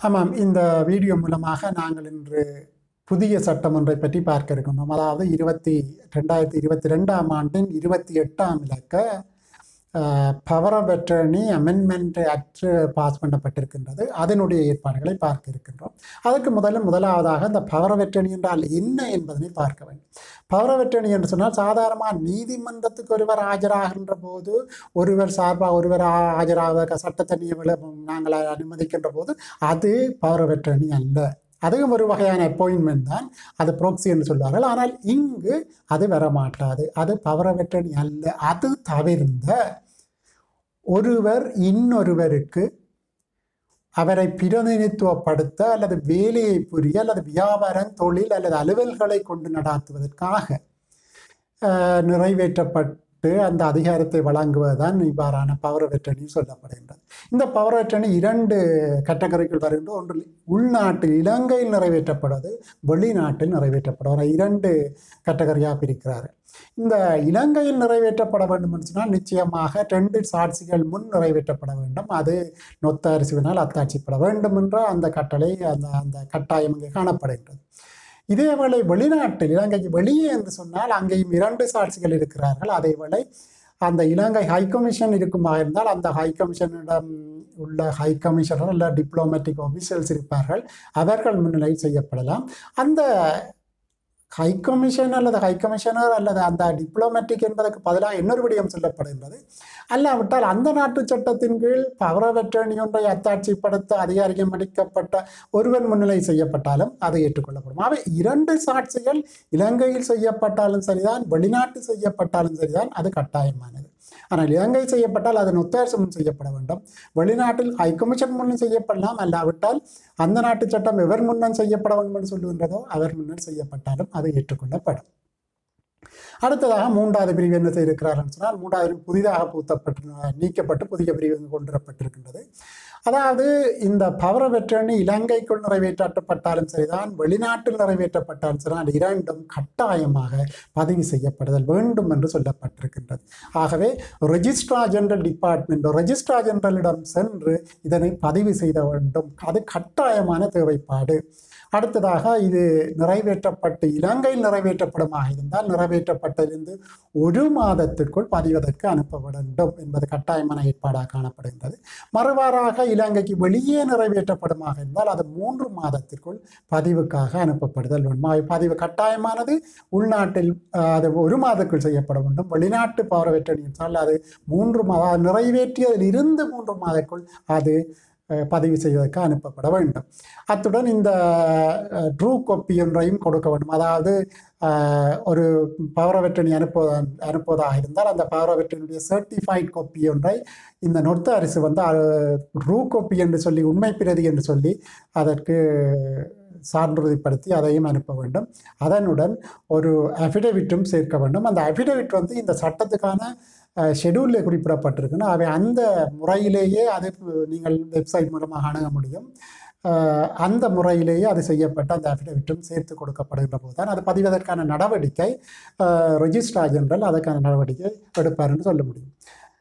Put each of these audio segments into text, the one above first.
ஆமாம் இந்த வீடியோ மூலமாக நாங்கள் இன்று புதிய சட்டம் ஒன்றை பற்றி பார்க்க இருக்கின்றோம் அதாவது இருபத்தி ரெண்டாயிரத்தி இருபத்தி ரெண்டாம் ஆண்டின் இருபத்தி எட்டாம் இலக்க power of attorney amendment act pass பண்ணப்பட்டிருக்கின்றது அதனுடைய ஏற்பாடுகளை பார்க்க இருக்கின்றோம் அதற்கு முதல்ல முதலாவதாக இந்த பவர் ஆஃப் அட்டர்னி என்றால் என்ன என்பதனை பார்க்க வேண்டும் பவர் ஆஃப் அட்டர்னி என்று சொன்னால் சாதாரணமாக நீதிமன்றத்துக்கு ஒருவர் ஆஜராகின்ற போது ஒருவர் சார்பாக ஒருவர் ஆ- ஆஜராக சட்டத்தண்ணியை நாங்கள் அனுமதிக்கின்ற போது அது பவர் ஆஃப் அட்டர்னி அல்ல அதுவும் ஒரு வகையான அப்பாயின்மெண்ட் தான் அது ப்ரோக்சி என்று சொல்வார்கள் ஆனால் இங்கு அது வரமாட்டாது அது பவர் ஆஃப் அட்டர்னி அல்ல அது தவிர்ந்த ஒருவர் இன்னொருவருக்கு அவரை பிரதிநிதித்துவப்படுத்த அல்லது வேலையை புரிய அல்லது வியாபாரம் தொழில் அல்லது அலுவல்களை கொண்டு நடாத்துவதற்காக அஹ், நிறைவேற்றப்பட்டு அந்த அதிகாரத்தை வழங்குவதுதான் இவ்வாறான பவர் வெட்டணி சொல்லப்படுகின்றது இந்த பவர் வெட்டணி இரண்டு கேட்டகரிக்குள் வருகின்ற ஒன்று உள்நாட்டில் இலங்கையில் நிறைவேற்றப்படுவது வெளிநாட்டில் நிறைவேற்றப்படுவது இரண்டு கேட்டகரியாக பிரிக்கிறார்கள் இந்த இலங்கையில் நிறைவேற்றப்பட வேண்டும் என்று சொன்னால் நிச்சயமாக ரெண்டு சாட்சிகள் முன் நிறைவேற்றப்பட வேண்டும் அது நொத்த அரிசிவினால் அத்தாட்சிப்பட வேண்டும் என்ற அந்த கட்டளை அந்த அந்த கட்டாயம் இங்கே காணப்படுகின்றது இதேவேளை வெளிநாட்டில் இலங்கைக்கு வெளியே என்று சொன்னால் அங்கேயும் இரண்டு சாட்சிகள் இருக்கிறார்கள் அதேவேளை அந்த இலங்கை ஹை கமிஷன் இருக்குமா இருந்தால் அந்த ஹை கமிஷனிடம் உள்ள ஹை கமிஷனர் அல்ல டிப்ளோமேட்டிக் ஆஃபீஸர்ஸ் இருப்பார்கள் அவர்கள் முன்னிலையில் செய்யப்படலாம் அந்த ஹை கமிஷன் அல்லது ஹை கமிஷனர் அல்லது அந்த டிப்ளோமேட்டிக் என்பதற்கு பதிலாக இன்னொரு விடயம் சொல்லப்படுகின்றது அல்லாவிட்டால் அந்த நாட்டு சட்டத்தின் கீழ் பவர் ஆஃப் அட்டர்னி ஒன்றை அத்தாட்சிப்படுத்த அதிகாரியம் அளிக்கப்பட்ட ஒருவன் முன்னிலை செய்யப்பட்டாலும் அது ஏற்றுக்கொள்ளப்படும் அவை இரண்டு சாட்சிகள் இலங்கையில் செய்யப்பட்டாலும் சரிதான் வெளிநாட்டு செய்யப்பட்டாலும் சரிதான் அது கட்டாயமானது ஆனால் இலங்கை செய்யப்பட்டால் அது நொத்தாரிசு முன் செய்யப்பட வேண்டும் வெளிநாட்டில் ஹை கமிஷன் முன்னும் செய்யப்படலாம் அல்லாவிட்டால் அந்த நாட்டு சட்டம் எவர் முன்னம் செய்யப்பட வேண்டும் என்று சொல்லுகின்றதோ அவர் முன்னர் செய்யப்பட்டாலும் அது ஏற்றுக்கொள்ளப்படும் அடுத்ததாக மூன்றாவது பிரிவு என்ன செய்திருக்கிறார்கள் சொன்னால் மூன்றாவது பிரிவு புதிதாக பூத்தப்பட்டு நீக்கப்பட்டு புதிய பிரிவு இங்கு கொண்டு வரப்பட்டிருக்கின்றது அதாவது இந்த பவர் வெற்றணி இலங்கைக்குள் நிறைவேற்றப்பட்டாலும் சரிதான் வெளிநாட்டில் நிறைவேற்றப்பட்டாலும் சரிதான் அது இரண்டும் கட்டாயமாக பதிவு செய்யப்படுதல் வேண்டும் என்று சொல்லப்பட்டிருக்கின்றது ஆகவே ரெஜிஸ்ட்ரார் ஜெனரல் டிபார்ட்மெண்ட் ரெஜிஸ்ட்ரார் ஜெனரலிடம் சென்று இதனை பதிவு செய்த வேண்டும் அது கட்டாயமான தேவைப்பாடு அடுத்ததாக இது நிறைவேற்றப்பட்டு இலங்கையில் நிறைவேற்றப்படுமாக இருந்தால் நிறைவேற்றப்பட்டிருந்து ஒரு மாதத்திற்குள் பதிவதற்கு அனுப்ப வேண்டும் என்பது கட்டாயமான ஏற்பாடாக காணப்படுகின்றது மறுவாறாக இலங்கைக்கு வெளியே நிறைவேற்றப்படுமாக இருந்தால் அது மூன்று மாதத்திற்குள் பதிவுக்காக அனுப்பப்படுதல் வேண்டும் ஆகவே பதிவு கட்டாயமானது உள்நாட்டில் அஹ், அது ஒரு மாதத்துக்குள் செய்யப்பட வேண்டும் வெளிநாட்டு பவரவேற்றணி என்றால் அது மூன்று மாதம் நிறைவேற்றியதில் இருந்து மூன்று மாதத்துக்குள் அது அஹ், பதிவு செய்வதற்கு அனுப்பப்பட வேண்டும் அத்துடன் இந்த ட்ரூ கொப்பி ஒன்றையும் கொடுக்க வேண்டும் அதாவது அஹ், ஒரு பவரவெட்டணி அனுப்புவதா அனுப்புவதாக இருந்தால் அந்த பவரவெட்டனுடைய சர்டிஃபைட் கொப்பி ஒன்றை இந்த நொத்த அரசு வந்து ட்ரூ கொப்பி என்று சொல்லி உண்மை பிரதி என்று சொல்லி அதற்கு சான்றுறுதிப்படுத்தி அதையும் அனுப்ப வேண்டும் அதனுடன் ஒரு அஃபிடவிட்டும் சேர்க்க வேண்டும் அந்த அஃபிடவிட் வந்து இந்த சட்டத்துக்கான ஷெடியூலில் குறிப்பிடப்பட்டிருக்குன்னு அவை அந்த முறையிலேயே அது நீங்கள் வெப்சைட் மூலமாக அணுக முடியும் அஹ், அந்த முறையிலேயே அது செய்யப்பட்ட அந்த அஃபிடவிட்டும் சேர்த்து கொடுக்கப்படுகின்ற போது தான் அது பதிவதற்கான நடவடிக்கை ரெஜிஸ்ட்ரார் ஜெனரல் அதற்கான நடவடிக்கை எடுப்பார் என்று சொல்ல முடியும்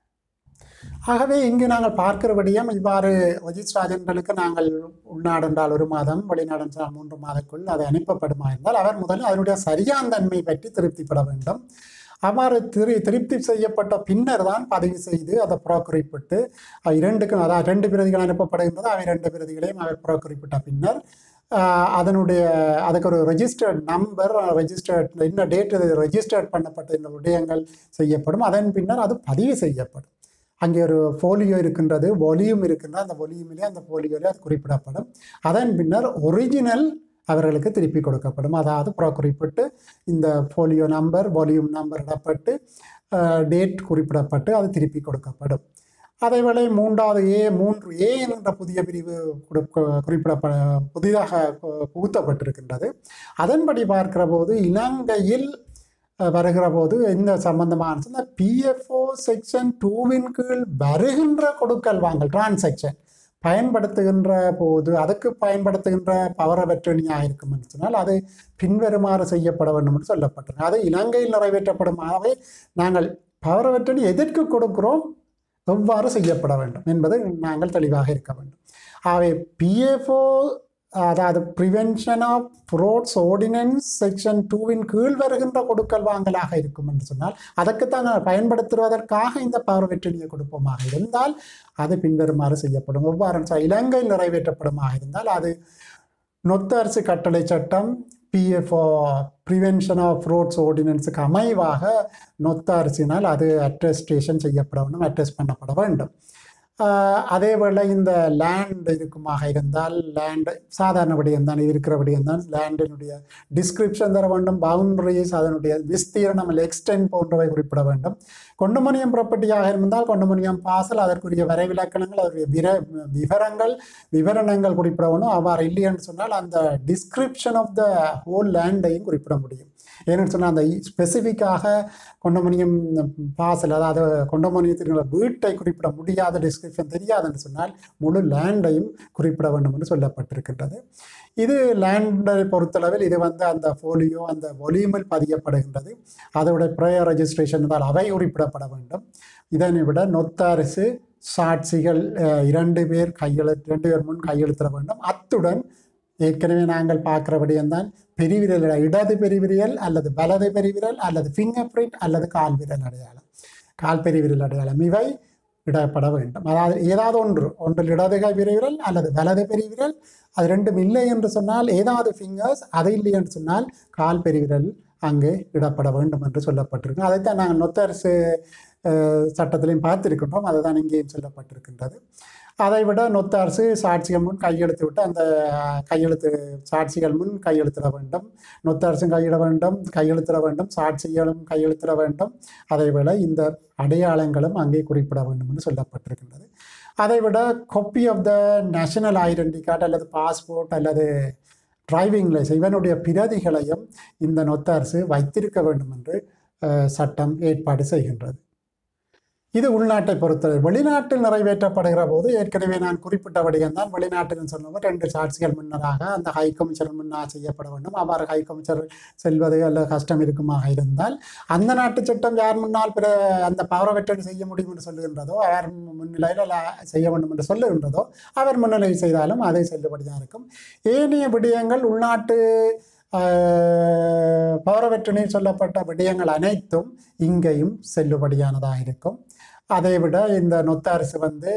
ஆகவே இங்கு நாங்கள் பார்க்கிற விடயம் இவ்வாறு ரெஜிஸ்ட்ரார் ஜெனரலுக்கு நாங்கள் உள்நாடு என்றால் ஒரு மாதம் வெளிநாடு என்றால் மூன்று மாதக்குள் அது அனுப்பப்படுமா இருந்தால் அவர் முதலில் அதனுடைய சரியான தன்மை பற்றி திருப்திப்பட வேண்டும் அவ்வாறு திரு திருப்தி செய்யப்பட்ட பின்னர் தான் பதிவு செய்து அதை புறக்குறிப்பிட்டு அஹ், இரண்டுக்கும் அதாவது ரெண்டு பிரதிகள் அனுப்பப்படுகின்றது அவை ரெண்டு பிரதிகளையும் அவர் புறக்குறிப்பிட்ட பின்னர் அஹ், அதனுடைய அதுக்கு ஒரு ரெஜிஸ்டர்ட் நம்பர் ரெஜிஸ்டர்ட் என்ன டேட் ரெஜிஸ்டர்ட் பண்ணப்பட்ட இந்த விடயங்கள் செய்யப்படும் அதன் பின்னர் அது பதிவு செய்யப்படும் அங்கே ஒரு ஃபோலியோ இருக்கின்றது வால்யூம் இருக்கின்றது அந்த வால்யூமிலே அந்த ஃபோலியோலே அது குறிப்பிடப்படும் அதன் பின்னர் ஒரிஜினல் அவர்களுக்கு திருப்பி கொடுக்கப்படும் அதாவது புற குறிப்பிட்டு இந்த ஃபோலியோ நம்பர் வால்யூம் நம்பர் இடப்பட்டு டேட் குறிப்பிடப்பட்டு அது திருப்பி கொடுக்கப்படும் அதேவேளை மூன்றாவது ஏ மூன்று ஏ என்ற புதிய பிரிவு கொடுக்க- குறிப்பிடப்ப புதிதாக பு- புகுத்தப்பட்டிருக்கின்றது அதன்படி பார்க்கிற போது இலங்கையில் அஹ், வருகிற போது இந்த சம்பந்தமான சொன்ன பிஎஃப்ஓ செக்ஷன் டூவின் கீழ் வருகின்ற கொடுக்கல் வாங்கல் டிரான்சாக்ஷன் பயன்படுத்துகின்ற போது அதுக்கு பயன்படுத்துகின்ற பவர் வெற்றணியாக இருக்கும் என்று சொன்னால் அது பின்வருமாறு செய்யப்பட வேண்டும் என்று சொல்லப்பட்டிருக்கு அது இலங்கையில் நிறைவேற்றப்படுமாகவே நாங்கள் பவர் வெற்றணி எதற்கு கொடுக்கிறோம் எவ்வாறு செய்யப்பட வேண்டும் என்பது நாங்கள் தெளிவாக இருக்க வேண்டும் அவை பிஎஃப்ஓ அதாவது prevention of frauds ordinance section டூவின் கீழ் வருகின்ற கொடுக்கல் வாங்கலாக இருக்கும் என்று சொன்னால் அதற்குத்தான் நாங்கள் பயன்படுத்துவதற்காக இந்த பவர் வெற்றினியை கொடுப்போமாக இருந்தால் அது பின்வருமாறு செய்யப்படும் எவ்வாறு சொன்னால் இலங்கையில் நிறைவேற்றப்படுமாக இருந்தால் அது நொத்த அரசு கட்டளை சட்டம் பிஎஃப்ஓ ப்ரிவென்ஷன் ஆஃப் ஃப்ரோட்ஸ் ஆர்டினன்ஸுக்கு அமைவாக நொத்த அரசினால் அது அட்ரஸ்டேஷன் செய்யப்பட வேண்டும் அட்ரஸ் பண்ணப்பட வேண்டும் ஆஹ் அதே வேளை இந்த லேண்ட் இருக்குமாக இருந்தால் லேண்ட் சாதாரண விடயம் தான் இருக்கிற விடயம் தான் லேண்டினுடைய டிஸ்கிரிப்ஷன் தர வேண்டும் பவுண்டரிஸ் அதனுடைய விஸ்தீரணம் எக்ஸ்டென்ட் போன்றவை குறிப்பிட வேண்டும் கொண்டுமணியம் ப்ராப்பர்ட்டியாக இருந்தால் கொண்டுமணியம் பாசல் அதற்குரிய வரைவிலக்கணங்கள் அதற்குரிய விர விவரங்கள் விவரணங்கள் குறிப்பிட வேணும் அவ்வாறு இல்லையென்று சொன்னால் அந்த டிஸ்கிரிப்ஷன் ஆஃப் த ஹோல் லேண்டையும் குறிப்பிட முடியும் ஏன்னு சொன்னால் அந்த ஸ்பெசிஃபிக்காக கொண்டமணியம் பாசல் அதாவது கொண்டமணியத்தினுடைய வீட்டை குறிப்பிட முடியாத டிஸ்கிரிப்ஷன் தெரியாதுன்னு சொன்னால் முழு லேண்டையும் குறிப்பிட வேண்டும் என்று சொல்லப்பட்டிருக்கின்றது இது லேண்டை பொறுத்தளவில் இது வந்து அந்த ஃபோலியோ அந்த ஒலியுமில் பதியப்படுகின்றது அதோட ப்ரேயர் ரெஜிஸ்ட்ரேஷன் என்றால் அவை குறிப்பிடப்பட வேண்டும் இதனை விட நொத்தரசு சாட்சிகள் அஹ், இரண்டு பேர் கையெழுத்து இரண்டு பேர் முன் கையெழுத்திட வேண்டும் அத்துடன் ஏற்கனவே நாங்கள் பார்க்குற விடயம்தான் பெருவிரல் இடது பெருவிரல் அல்லது வலது பெருவிரல் அல்லது ஃபிங்கர் பிரிண்ட் அல்லது கால் விரல் அடையாளம் கால் பெருவிரல் அடையாளம் இவை இடப்பட வேண்டும் அதாவது ஏதாவது ஒன்று ஒன்றில் இடது கை பெருவிரல் அல்லது வலது பெருவிரல் அது ரெண்டும் இல்லை என்று சொன்னால் ஏதாவது ஃபிங்கர்ஸ் அது இல்லை என்று சொன்னால் கால் பெருவிரல் அங்கே இடப்பட வேண்டும் என்று சொல்லப்பட்டிருக்கு அதைத்தான் நாங்கள் நொத்தரசு அஹ், சட்டத்திலையும் பார்த்திருக்கின்றோம் அதுதான் இங்கேயும் சொல்லப்பட்டிருக்கின்றது அதை விட நொத்த அரசு சாட்சிகள் முன் கையெழுத்து விட்டு அந்த அஹ், கையெழுத்து சாட்சிகள் முன் கையெழுத்திட வேண்டும் நொத்த அரசும் கையிட வேண்டும் கையெழுத்திட வேண்டும் சாட்சிகளும் கையெழுத்திட வேண்டும் அதை விட இந்த அடையாளங்களும் அங்கே குறிப்பிட வேண்டும் என்று சொல்லப்பட்டிருக்கின்றது அதை விட copy of the national identity card அல்லது பாஸ்போர்ட் அல்லது டிரைவிங் லைசன்ஸ் இவனுடைய பிரதிகளையும் இந்த நொத்த அரசு வைத்திருக்க வேண்டும் என்று அஹ், சட்டம் ஏற்பாடு செய்கின்றது இது உள்நாட்டை பொறுத்தவரை வெளிநாட்டில் நிறைவேற்றப்படுகிற போது ஏற்கனவே நான் குறிப்பிட்ட விடயம்தான் வெளிநாட்டில் சொன்னவர் ரெண்டு சாட்சிகள் முன்னராக அந்த ஹை கமிஷனர் முன்னால் செய்யப்பட வேண்டும் அவ்வாறு ஹை கமிஷனர் செல்வது அல்லது கஷ்டம் இருக்குமாக இருந்தால் அந்த நாட்டு சட்டம் யார் முன்னால் பிற அந்த பவரவற்றை செய்ய முடியும் என்று சொல்லுகின்றதோ அவர் முன்னிலையில் அல்ல செய்ய வேண்டும் என்று சொல்லுகின்றதோ அவர் முன்னிலை செய்தாலும் அதை செல்லுபடியாக இருக்கும் ஏனைய விடயங்கள் உள்நாட்டு பவரவற்றினில் சொல்லப்பட்ட விடயங்கள் அனைத்தும் இங்கேயும் செல்லுபடியானதாக இருக்கும் அதை விட இந்த நொத்த அரசு வந்து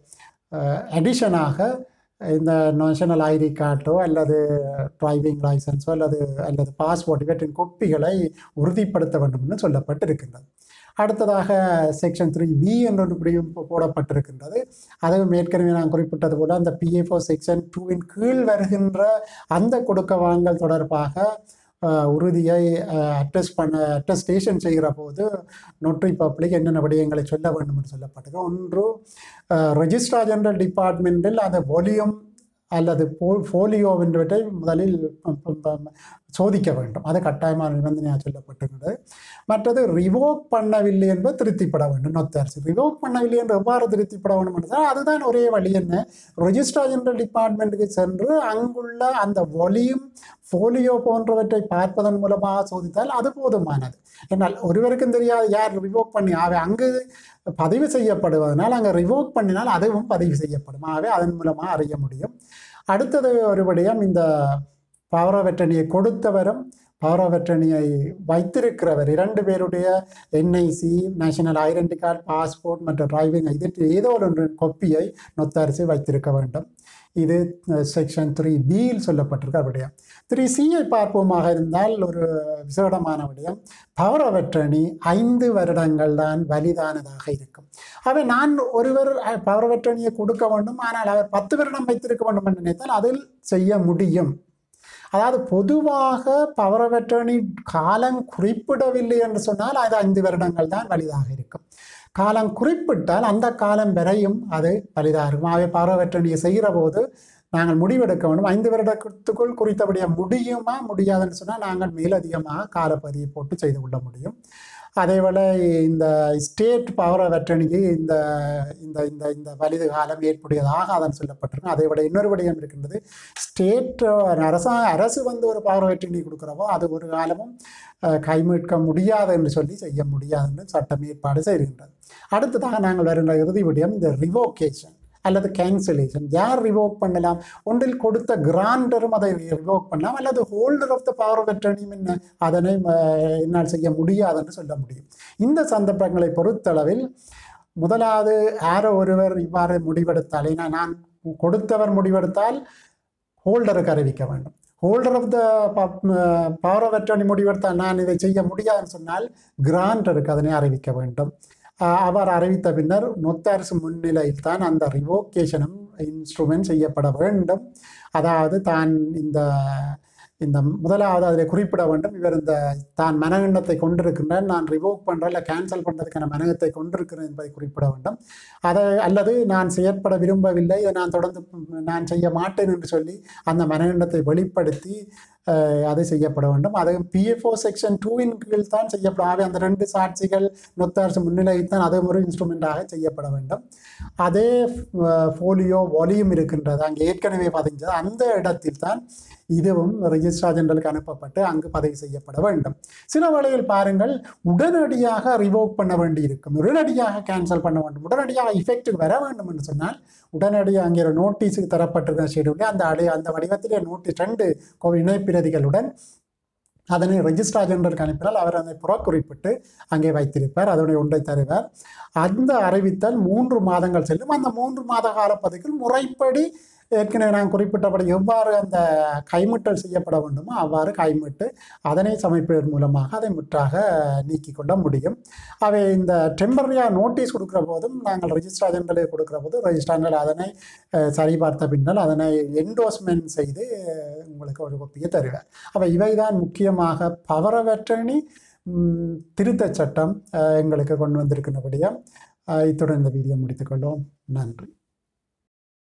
அடிஷனாக இந்த நேஷனல் ஐடி கார்டோ அல்லது டிரைவிங் லைசன்ஸோ அல்லது அல்லது பாஸ்போர்ட் இவற்றின் கொப்பிகளை உறுதிப்படுத்த வேண்டும் என்று சொல்லப்பட்டிருக்கின்றது அடுத்ததாக செக்ஷன் த்ரீ பி என்ற ஒரு பிரிவு போ- போடப்பட்டிருக்கின்றது அதுவும் ஏற்கனவே நான் குறிப்பிட்டது போல அந்த பிஎஃப்ஓ செக்ஷன் டூவின் கீழ் வருகின்ற அந்த கொடுக்க வாங்கல் தொடர்பாக அஹ், உறுதியை அட்டஸ்ட் பண்ண அட்டஸ்டேஷன் செய்கிற போது நோட்ரி பப்ளிக் என்னென்ன விடயங்களை சொல்ல வேண்டும் என்று சொல்லப்பட்டது ஒன்று ரெஜிஸ்ட்ரார் ஜெனரல் டிபார்ட்மெண்ட்டில் அந்த வால்யூம் அல்லது போ ஃபோலியோவின்றவற்றை முதலில் ப- ப- ப- சோதிக்க வேண்டும் அது கட்டாயமான நிபந்தனையாக சொல்லப்பட்டிருக்கிறது மற்றது ரிவோக் பண்ணவில்லை என்பது திருத்திப்பட வேண்டும் நொத்த அரசு ரிவோக் பண்ணவில்லை என்று எவ்வாறு திருத்திப்பட வேண்டும் என்றால் அதுதான் ஒரே வழி என்ன ரெஜிஸ்ட்ரார் ஜெனரல் டிபார்ட்மெண்ட்டுக்கு சென்று அங்குள்ள அந்த வால்யூம் ஃபோலியோ போன்றவற்றை பார்ப்பதன் மூலமாக சோதித்தால் அது போதுமானது என்னால் ஒருவருக்கும் தெரியாது யார் ரிவோக் பண்ணி ஆகவே அங்கு பதிவு செய்யப்படுவதனால் அங்கே ரிவோக் பண்ணினால் அதுவும் பதிவு செய்யப்படும் ஆகவே அதன் மூலமாக அறிய முடியும் அடுத்தது ஒரு விடயம் இந்த பவரவெற்றணியை கொடுத்தவரும் பவரவெற்றணியை வைத்திருக்கிறவர் இரண்டு பேருடைய NIC national identity card passport மற்றும் டிரைவிங் இது ஏதோ ஒரு கொப்பியை நொத்தரிசி வைத்திருக்க வேண்டும் இது செக்ஷன் த்ரீ பியில் சொல்லப்பட்டிருக்க விடயம் த்ரீ சியை பார்ப்போமாக இருந்தால் ஒரு விசேடமான விடயம் பவரவெற்றணி ஐந்து வருடங்கள் தான் வலிதானதாக இருக்கும் அவை நான் ஒருவர் பவரவெற்றணியை கொடுக்க வேண்டும் ஆனால் அவர் பத்து வருடம் வைத்திருக்க வேண்டும் என்று நினைத்தால் அதில் செய்ய முடியும் அதாவது பொதுவாக பவரவெற்றணி காலம் குறிப்பிடவில்லை என்று சொன்னால் அது ஐந்து வருடங்கள் தான் வலிதாக இருக்கும் காலம் குறிப்பிட்டால் அந்த காலம் வரையும் அது வலிதாக இருக்கும் ஆகவே பவரவெற்றணியை செய்கிற போது நாங்கள் முடிவெடுக்க வேண்டும் ஐந்து வருடத்துக்குள் குறித்தபடியாக முடியுமா முடியாதுன்னு சொன்னால் நாங்கள் மேலதிகமாக காலப்பதியை போட்டு செய்து கொள்ள முடியும் அதேபோல் இந்த ஸ்டேட் பவர் வெட்டணிக்கு இந்த இந்த இந்த இந்த வலிது காலம் ஏற்புடையதாக அதன் சொல்லப்பட்டிருக்கு அதை விட இன்னொரு விடயம் இருக்கின்றது ஸ்டேட் அரசாங்க அரசு வந்து ஒரு பவர் வெட்டணி கொடுக்குறவோ அது ஒரு காலமும் அஹ், கைமீட்க முடியாது என்று சொல்லி செய்ய முடியாது என்று சட்டம் ஏற்பாடு செய்கின்றது அடுத்ததாக நாங்கள் வருகின்ற இறுதி விடயம் இந்த ரிவோகேஷன் அல்லது கேன்சலேஷன் யார் ரிவோக் பண்ணலாம் ஒன்றில் கொடுத்த கிராண்டரும் அதை ரிவோக் பண்ணலாம் அல்லது holder of the power of அட்டர்னியும் என்ன அதனை அஹ், என்னால் செய்ய முடியாதுன்னு சொல்ல முடியும் இந்த சந்தர்ப்பங்களை பொறுத்தளவில் முதலாவது யாரோ ஒருவர் இவ்வாறு முடிவெடுத்தால் ஏன்னா நான் கொடுத்தவர் முடிவெடுத்தால் ஹோல்டருக்கு அறிவிக்க வேண்டும் holder of the power of attorney முடிவெடுத்தால் நான் இதை செய்ய முடியாதுன்னு சொன்னால் கிராண்டருக்கு அதனை அறிவிக்க வேண்டும் ஆஹ் அவர் அறிவித்த பின்னர் நொத்தரசு முன்னிலையில் தான் அந்த ரிவோகேஷனும் இன்ஸ்ட்ருமெண்ட் செய்யப்பட வேண்டும் அதாவது தான் இந்த இந்த முதலாவது அதில் குறிப்பிட வேண்டும் இவர் இந்த தான் மனகண்டத்தை கொண்டிருக்கின்றார் நான் ரிவோக் பண்ணுறேன் இல்லை கேன்சல் பண்ணுறதுக்கான மனகத்தை கொண்டிருக்கிறேன் என்பதை குறிப்பிட வேண்டும் அதை அல்லது நான் செயற்பட விரும்பவில்லை இதை நான் தொடர்ந்து நான் செய்ய மாட்டேன் என்று சொல்லி அந்த மனகண்டத்தை வெளிப்படுத்தி அஹ், அது செய்யப்பட வேண்டும் அது பிஎஃப்ஓ செக்ஷன் டூவின் கீழ் தான் செய்யப்படும் ஆகவே அந்த ரெண்டு சாட்சிகள் நொத்தார்சு முன்னிலையில் தான் அதே ஒரு இன்ஸ்ட்ருமெண்ட்டாக செய்யப்பட வேண்டும் அதே ஃபோலியோ வால்யூம் இருக்கின்றது அங்கே ஏற்கனவே பதிஞ்சது அந்த இடத்தில் தான் இதுவும் ரெஜிஸ்ட்ரார் ஜெனரலுக்கு அனுப்பப்பட்டு அங்கு பதிவு செய்யப்பட வேண்டும் சில வேளையில் பாருங்கள் உடனடியாக ரிவோக் பண்ண வேண்டி இருக்கும் உடனடியாக கேன்சல் பண்ண வேண்டும் உடனடியாக இஃபெக்ட்டுக்கு வர வேண்டும் என்று சொன்னால் உடனடியாக அங்கே ஒரு நோட்டீஸுக்கு தரப்பட்டிருக்கிற ஷெடியூலில் அந்த அடை அந்த வடிவத்திலே நோட்டீஸ் ரெண்டு கோ- இணைப்பிரதிகளுடன் அதனை ரெஜிஸ்ட்ரார் ஜெனரலுக்கு அனுப்பினால் அவர் அதை புறக்குறிப்பிட்டு அங்கே வைத்திருப்பார் அதனுடைய ஒன்றை தருவார் அந்த அறிவித்தல் மூன்று மாதங்கள் செல்லும் அந்த மூன்று மாத காலப்பகுதிக்குள் முறைப்படி ஏற்கனவே நான் குறிப்பிட்டபடி எவ்வாறு அந்த கைமிட்டல் செய்யப்பட வேண்டுமோ அவ்வாறு கைமிட்டு அதனை சமைப்பதன் மூலமாக அதை முற்றாக நீக்கிக் கொள்ள முடியும் அவை இந்த டெம்பரரியாக நோட்டீஸ் கொடுக்குற போதும் நாங்கள் ரெஜிஸ்ட்ரார் ஜெனரலுக்கு கொடுக்குற போது ரெஜிஸ்ட்ரார் அதனை அஹ், சரிபார்த்த பின்னால் அதனை என்டோஸ்மெண்ட் செய்து அஹ், உங்களுக்கு ஒரு கொப்பியை தருவார் அப்போ இவைதான் முக்கியமாக பவர் ஆஃப் அட்டர்னி திருத்தச் சட்டம் அஹ், எங்களுக்கு கொண்டு வந்திருக்கிறபடியாக இத்துடன் இந்த வீடியோ முடித்துக்கொள்வோம் நன்றி